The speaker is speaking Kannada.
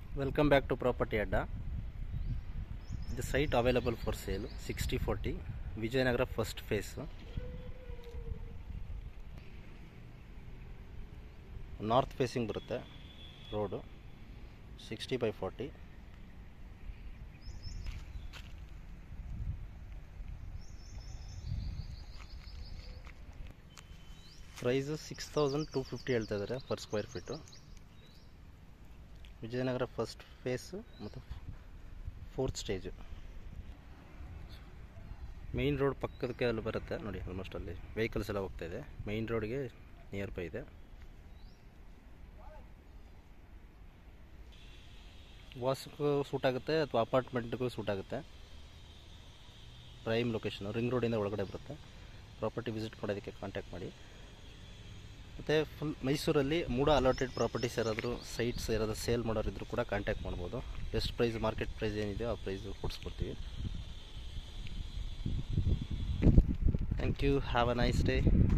Welcome back to Property Adda. The site available for sale 6040 Vijayanagara first phase. North facing ಬರುತ್ತೆ road sixty by forty price six thousand two fifty ಹೇಳ್ತಾ ಇದ್ದಾರೆ per square feet Vijayanagara first phase ಮತ್ತು ಫೋರ್ತ್ ಸ್ಟೇಜು ಮೇಯ್ನ್ ರೋಡ್ ಪಕ್ಕದಕ್ಕೆ ಅಲ್ಲಿ ಬರುತ್ತೆ ನೋಡಿ ಆಲ್ಮೋಸ್ಟ್ ಅಲ್ಲಿ ವೆಹಿಕಲ್ಸ್ ಎಲ್ಲ ಹೋಗ್ತಾ ಇದೆ ಮೇಯ್ನ್ ರೋಡ್ಗೆ ನಿಯರ್ ಬೈ ಇದೆ ವಾಸಕ್ಕೂ ಸೂಟ್ ಆಗುತ್ತೆ ಅಥವಾ ಅಪಾರ್ಟ್ಮೆಂಟ್ಗೂ ಸೂಟ್ ಆಗುತ್ತೆ ಪ್ರೈಮ್ ಲೊಕೇಶನ್ ರಿಂಗ್ ರೋಡಿಂದ ಒಳಗಡೆ ಬರುತ್ತೆ ಪ್ರಾಪರ್ಟಿ ವಿಸಿಟ್ ಮಾಡೋದಕ್ಕೆ ಕಾಂಟ್ಯಾಕ್ಟ್ ಮಾಡಿ ಮತ್ತು ಫುಲ್ ಮೈಸೂರಲ್ಲಿ ಮೂಡ ಅಲಾಟೆಡ್ ಪ್ರಾಪರ್ಟೀಸ್ ಯಾರಾದರೂ ಸೈಟ್ಸ್ ಯಾರಾದರೂ ಸೇಲ್ ಮಾಡೋರಿದ್ರು ಕೂಡ ಕಾಂಟ್ಯಾಕ್ಟ್ ಮಾಡ್ಬೋದು ಎಷ್ಟು ಪ್ರೈಸ್ ಮಾರ್ಕೆಟ್ ಪ್ರೈಸ್ ಏನಿದೆಯೋ ಆ ಪ್ರೈಸು ಕೊಡಿಸ್ಕೊಡ್ತೀವಿ thank you have a nice day